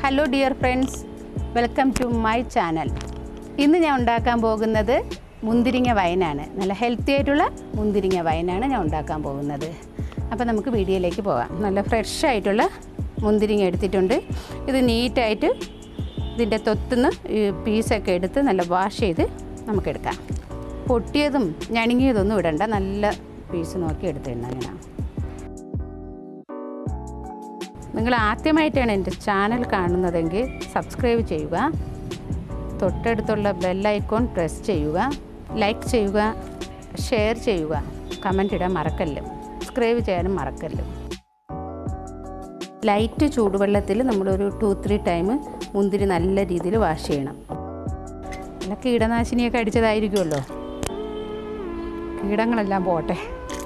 Hello dear friends welcome to my channel ഇന്ന് ഞാൻ ഉണ്ടാക്കാൻ പോകുന്നത് മുന്തിരിങ്ങ വൈനാണ് നല്ല ഹെൽത്തി ആയിട്ടുള്ള മുന്തിരിങ്ങ വൈനാണ് ഞാൻ ഉണ്ടാക്കാൻ പോകുന്നത് അപ്പോൾ നമുക്ക് വീഡിയോയിലേക്ക് പോകാം നല്ല ഫ്രഷ് ആയിട്ടുള്ള മുന്തിരിങ്ങ എടുത്തിട്ടുണ്ട് ഇത് നീറ്റായിട്ട് ഇതിൻ്റെ തൊത്തുനിന്ന് ഈ പീസൊക്കെ എടുത്ത് നല്ല വാഷ് ചെയ്ത് നമുക്കെടുക്കാം പൊട്ടിയതും ഞണുങ്ങിയതൊന്നും ഇടണ്ട നല്ല പീസ് നോക്കി എടുത്തിടണം അങ്ങനെ നിങ്ങൾ ആദ്യമായിട്ടാണ് എൻ്റെ ചാനൽ കാണുന്നതെങ്കിൽ സബ്സ്ക്രൈബ് ചെയ്യുക തൊട്ടടുത്തുള്ള ബെല്ലൈക്കോൺ പ്രസ് ചെയ്യുക ലൈക്ക് ചെയ്യുക ഷെയർ ചെയ്യുക കമൻ്റ് ഇടാൻ മറക്കല്ല് സബ്സ്ക്രൈബ് ചെയ്യാനും മറക്കല്ല് ലൈറ്റ് ചൂടുവെള്ളത്തിൽ നമ്മളൊരു ടു ത്രീ ടൈം മുന്തിരി നല്ല രീതിയിൽ വാഷ് ചെയ്യണം നല്ല കീടനാശിനിയൊക്കെ അടിച്ചതായിരിക്കുമല്ലോ കീടങ്ങളെല്ലാം പോട്ടെ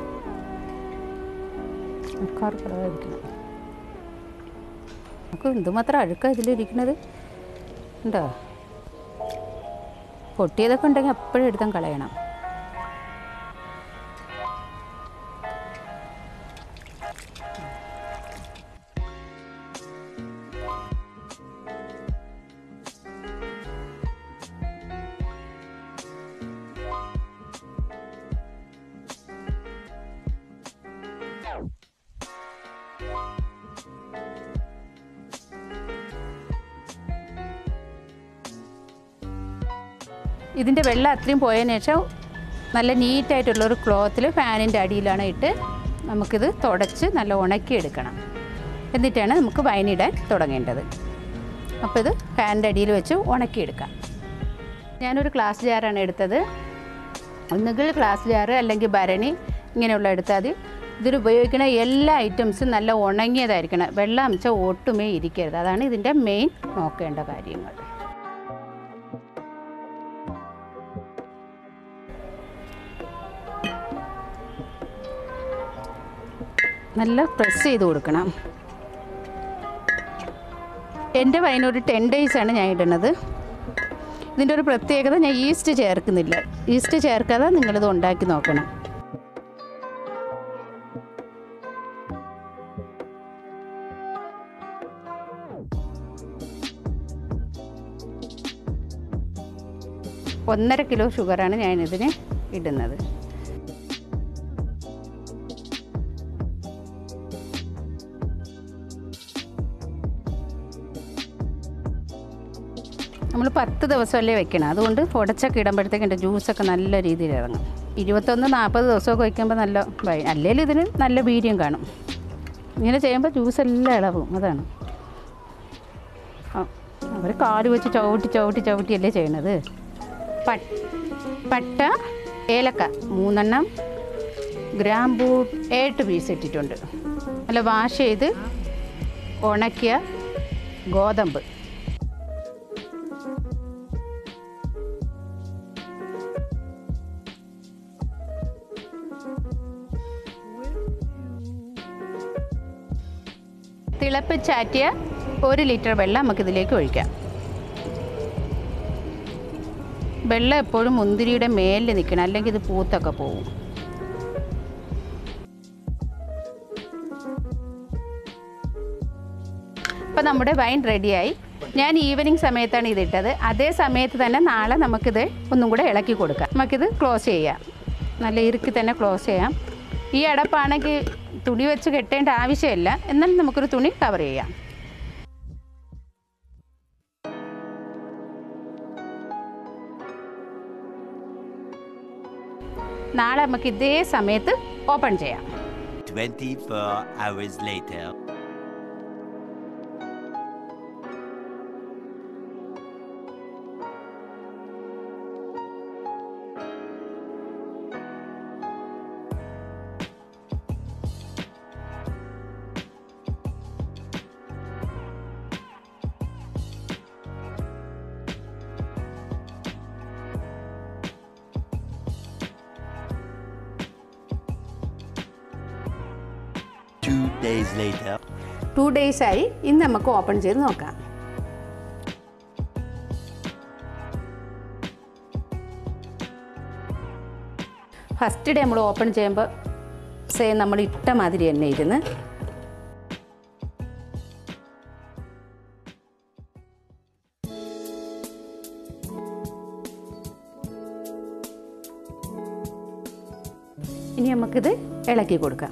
ആൾക്കാർ കുറവായിരിക്കണം നമുക്ക് എന്തുമാത്രം അഴുക്കാണ് ഇതിലിരിക്കുന്നത് ഉണ്ടോ പൊട്ടിയതൊക്കെ ഉണ്ടെങ്കിൽ അപ്പോഴും എടുത്താൽ കളയണം ഇതിൻ്റെ വെള്ളം അത്രയും പോയതിന് ശേഷം നല്ല നീറ്റായിട്ടുള്ളൊരു ക്ലോത്തിൽ ഫാനിൻ്റെ അടിയിലാണ് ഇട്ട് നമുക്കിത് തുടച്ച് നല്ല ഉണക്കിയെടുക്കണം എന്നിട്ടാണ് നമുക്ക് വൈനിടാൻ തുടങ്ങേണ്ടത് അപ്പോൾ ഇത് ഫാനിൻ്റെ അടിയിൽ വെച്ച് ഉണക്കിയെടുക്കാം ഞാനൊരു ഗ്ലാസ് ജാറാണ് എടുത്തത് ഒന്നുകിൽ ഗ്ലാസ് ജാറ് അല്ലെങ്കിൽ ഭരണി ഇങ്ങനെയുള്ള എടുത്താൽ മതി ഇതിൽ ഉപയോഗിക്കുന്ന എല്ലാ ഐറ്റംസും നല്ല ഉണങ്ങിയതായിരിക്കണം വെള്ളം അംശം ഒട്ടുമേ ഇരിക്കരുത് അതാണ് ഇതിൻ്റെ മെയിൻ നോക്കേണ്ട കാര്യങ്ങൾ നല്ല പ്രസ് ചെയ്ത് കൊടുക്കണം എൻ്റെ വൈൻ ഒരു ടെൻ ഡേയ്സാണ് ഞാൻ ഇടുന്നത് ഇതിൻ്റെ ഒരു പ്രത്യേകത ഞാൻ ഈസ്റ്റ് ചേർക്കുന്നില്ല ഈസ്റ്റ് ചേർക്കാതെ നിങ്ങളിത് ഉണ്ടാക്കി നോക്കണം ഒന്നര കിലോ ഷുഗറാണ് ഞാനിതിന് ഇടുന്നത് നമ്മൾ പത്ത് ദിവസമല്ലേ വെക്കണം അതുകൊണ്ട് ഉടച്ചൊക്കെ ഇടുമ്പോഴത്തേക്ക് എൻ്റെ ജ്യൂസൊക്കെ നല്ല രീതിയിൽ ഇറങ്ങും ഇരുപത്തൊന്ന് നാൽപ്പത് ദിവസമൊക്കെ വയ്ക്കുമ്പോൾ നല്ല വൈ അല്ലെങ്കിൽ ഇതിന് നല്ല വീര്യം കാണും ഇങ്ങനെ ചെയ്യുമ്പോൾ ജ്യൂസ് എല്ലാം ഇളവും അതാണ് അവർ കാല് വെച്ച് ചവിട്ടി ചവിട്ടി ചവിട്ടിയല്ലേ ചെയ്യണത് പട്ട പട്ട ഏലക്ക മൂന്നെണ്ണം ഗ്രാമ്പൂ ഏട്ട് പീസ് ഇട്ടിട്ടുണ്ട് നല്ല വാഷ് ചെയ്ത് ഉണക്കിയ ഗോതമ്പ് തിളപ്പിച്ചാറ്റിയ ഒരു ലിറ്റർ വെള്ളം നമുക്കിതിലേക്ക് ഒഴിക്കാം വെള്ളം എപ്പോഴും മുന്തിരിയുടെ മേലിൽ നിൽക്കണം അല്ലെങ്കിൽ ഇത് പൂത്തൊക്കെ പോകും അപ്പോൾ നമ്മുടെ വൈൻ റെഡിയായി ഞാൻ ഈവനിങ് സമയത്താണ് ഇതിട്ടത് അതേ സമയത്ത് തന്നെ നാളെ നമുക്കിത് ഒന്നും കൂടെ ഇളക്കി കൊടുക്കാം നമുക്കിത് ക്ലോസ് ചെയ്യാം നല്ല ഇറുക്കി തന്നെ ക്ലോസ് ചെയ്യാം ഈ അടപ്പാണെങ്കിൽ തുണി വെച്ച് കെട്ടേണ്ട ആവശ്യമില്ല എന്നാൽ നമുക്കൊരു തുണി കവർ ചെയ്യാം നാളെ നമുക്ക് ഇതേ സമയത്ത് ഓപ്പൺ ചെയ്യാം 24 hours later. Two days later. Two ഡേയ്സായി ഇന്ന് നമുക്ക് ഓപ്പൺ ചെയ്ത് നോക്കാം ഫസ്റ്റ് ഡേ നമ്മൾ ഓപ്പൺ ചെയ്യുമ്പോൾ സെയിം നമ്മൾ ഇട്ട മാതിരി തന്നെ ഇരുന്ന് ഇനി നമുക്കിത് ഇളക്കി കൊടുക്കാം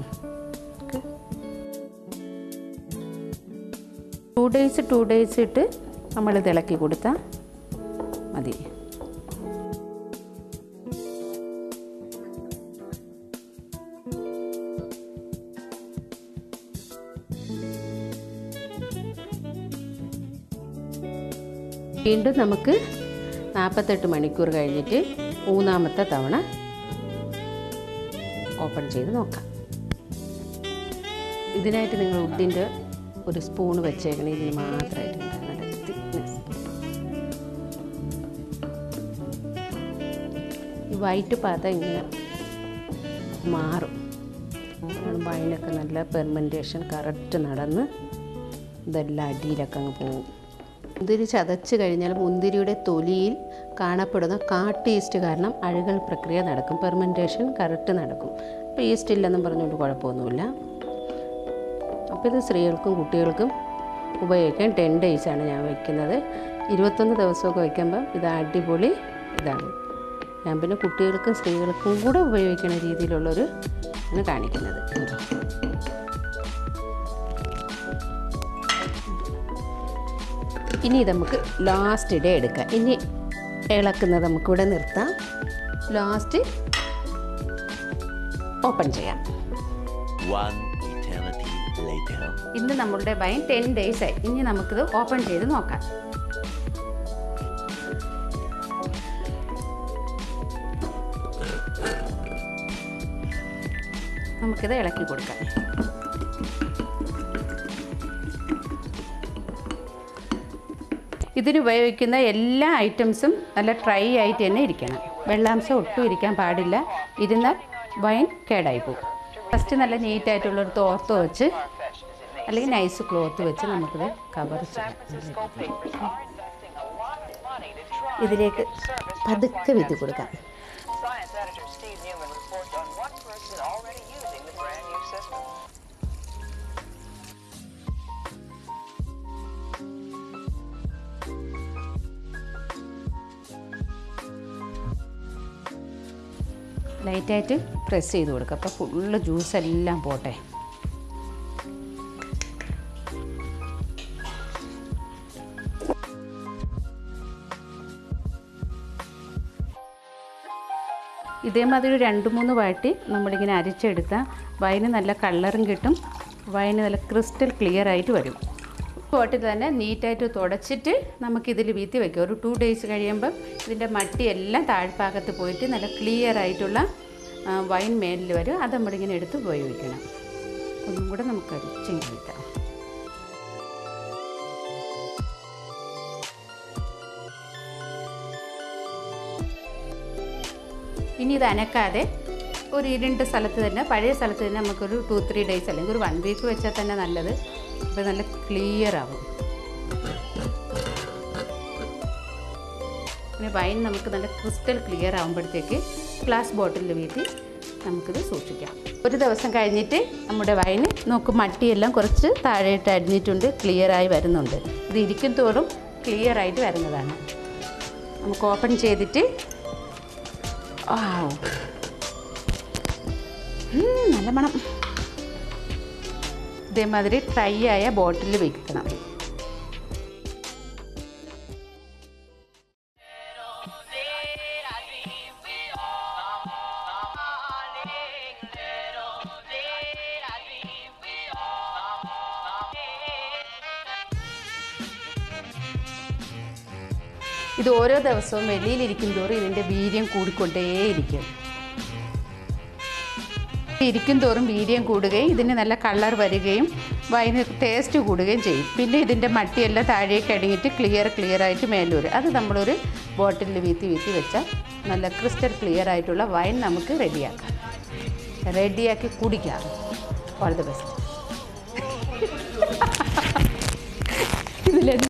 ടു ഡേയ്സ് ടു ഡേയ്സ് ഇട്ട് നമ്മളിത് ഇളക്കി കൊടുത്താൽ മതി വീണ്ടും നമുക്ക് നാൽപ്പത്തെട്ട് മണിക്കൂർ കഴിഞ്ഞിട്ട് മൂന്നാമത്തെ തവണ ഓപ്പൺ ചെയ്ത് നോക്കാം ഇതിനായിട്ട് നിങ്ങൾ വുഡിൻ്റെ ഒരു സ്പൂൺ വെച്ചേക്കണം ഇതിന് മാത്രമായിട്ട് നല്ല തിക്നെസ് ഈ വൈറ്റ് പാത്രം ഇങ്ങനെ മാറും വൈനൊക്കെ നല്ല പെർമെൻറ്റേഷൻ കറക്റ്റ് നടന്ന് ഇതെല്ലാം അടിയിലൊക്കെ അങ്ങ് പോകും മുന്തിരി ചതച്ച് കഴിഞ്ഞാൽ മുന്തിരിയുടെ തൊലിയിൽ കാണപ്പെടുന്ന കാട്ട് ഈസ്റ്റ് കാരണം അഴുകൽ പ്രക്രിയ നടക്കും പെർമെൻറ്റേഷൻ കറക്റ്റ് നടക്കും അപ്പോൾ ഈസ്റ്റ് ഇല്ലെന്നും പറഞ്ഞുകൊണ്ട് കുഴപ്പമൊന്നുമില്ല അപ്പോൾ ഇത് സ്ത്രീകൾക്കും കുട്ടികൾക്കും ഉപയോഗിക്കാൻ ടെൻ ഡേയ്സാണ് ഞാൻ വയ്ക്കുന്നത് ഇരുപത്തൊന്ന് ദിവസമൊക്കെ വയ്ക്കുമ്പോൾ ഇത് അടിപൊളി ഇതാണ് ഞാൻ പിന്നെ കുട്ടികൾക്കും സ്ത്രീകൾക്കും കൂടെ ഉപയോഗിക്കുന്ന രീതിയിലുള്ളൊരു ആണ് കാണിക്കുന്നത് ഇനി ഇത് നമുക്ക് ലാസ്റ്റ് ഡേ എടുക്കാം ഇനി ഇളക്കുന്നത് നമുക്കിവിടെ നിർത്താം ലാസ്റ്റ് ഓപ്പൺ ചെയ്യാം One eternity later. ഇന്ന് നമ്മളുടെ വൈൻ ടെൻ ഡേയ്സ് ആയി ഇനി നമുക്കിത് ഓപ്പൺ ചെയ്ത് നോക്കാം നമുക്കിത് ഇളക്കി കൊടുക്കാം ഇതിന് ഉപയോഗിക്കുന്ന എല്ലാ ഐറ്റംസും നല്ല ഡ്രൈ ആയിട്ട് തന്നെ ഇരിക്കണം വെള്ളാംശം ഒട്ടും ഇരിക്കാൻ പാടില്ല ഇരുന്നാൽ വൈൻ കേടായി പോകും ഫസ്റ്റ് നല്ല നീറ്റായിട്ടുള്ളൊരു തോർത്ത് വെച്ച് അല്ലെങ്കിൽ നൈസ് ക്ലോത്ത് വെച്ച് നമുക്കിത് കവർ ചെയ്യാം ഇതിലേക്ക് പതുക്കെ വിധി കൊടുക്കാം Science editor Steve Newman reports on one person already using the brand new system. ലൈറ്റായിട്ട് പ്രസ് ചെയ്ത് കൊടുക്കുക അപ്പോൾ ഫുള്ള് ജ്യൂസ് എല്ലാം പോട്ടെ ഇതേമാതിരി ഒരു രണ്ട് മൂന്ന് വാട്ടി നമ്മളിങ്ങനെ അരിച്ചെടുത്താൽ വൈന് നല്ല കളറും കിട്ടും വൈന് നല്ല ക്രിസ്റ്റൽ ക്ലിയർ ആയിട്ട് വരും ബോട്ടിൽ തന്നെ നീറ്റായിട്ട് തുടച്ചിട്ട് നമുക്കിതിൽ വീത്തി വയ്ക്കാം ഒരു ടു ഡേയ്സ് കഴിയുമ്പം ഇതിൻ്റെ മട്ടിയെല്ലാം താഴ്ഭാഗത്ത് പോയിട്ട് നല്ല ക്ലിയർ ആയിട്ടുള്ള ആ, വൈൻ മേലിൽ വരും അത് നമ്മളിങ്ങനെ എടുത്ത് ഉപയോഗിക്കണം ഒന്നും കൂടെ നമുക്ക് അരിച്ചും കഴിക്കാം ഇനി ഇത് അനക്കാതെ ഒരു ഇരുണ്ട സ്ഥലത്ത് തന്നെ പഴയ സ്ഥലത്ത് തന്നെ നമുക്കൊരു ടു ത്രീ ഡേയ്സ് അല്ലെങ്കിൽ ഒരു വൺ വീക്ക് വെച്ചാൽ തന്നെ നല്ലത് അപ്പോൾ നല്ല ക്ലിയർ ആവും പിന്നെ വൈൻ നമുക്ക് നല്ല ക്രിസ്റ്റൽ ക്ലിയർ ആകുമ്പോഴത്തേക്ക് ഗ്ലാസ് ബോട്ടിലിൽ വീട്ടി നമുക്കിത് സൂക്ഷിക്കാം ഒരു ദിവസം കഴിഞ്ഞിട്ട് നമ്മുടെ വൈന് നോക്ക് മട്ടിയെല്ലാം കുറച്ച് താഴെയിട്ട് അടിഞ്ഞിട്ടുണ്ട് ക്ലിയറായി വരുന്നുണ്ട് ഇത് ഇരിക്കും തോറും ക്ലിയർ ആയിട്ട് വരുന്നതാണ് നമുക്ക് ഓപ്പൺ ചെയ്തിട്ട് ആവൂ. ഉം, നല്ല മണം ഇതേമാതിരി ഡ്രൈ ആയ ബോട്ടിൽ വെക്കണം ഇത് ഓരോ ദിവസവും വെളിയിലിരിക്കും തോറും ഇതിൻ്റെ വീര്യം കൂടിക്കൊണ്ടേയിരിക്കും ഇരിക്കും തോറും വീര്യം കൂടുകയും ഇതിന് നല്ല കളർ വരികയും വൈന് ടേസ്റ്റ് കൂടുകയും ചെയ്യും പിന്നെ ഇതിൻ്റെ മട്ടിയെല്ലാം താഴേക്ക് അടങ്ങിയിട്ട് ക്ലിയർ ക്ലിയർ ആയിട്ട് മേലെ വരും അത് നമ്മളൊരു ബോട്ടിലിൽ വീത്തി വീത്തി വെച്ചാൽ നല്ല ക്രിസ്റ്റൽ ക്ലിയർ ആയിട്ടുള്ള വൈൻ നമുക്ക് റെഡിയാക്കാം റെഡിയാക്കി കുടിക്കാം ഓൾ ദി ബെസ്റ്റ് ഇതിലെന്ത്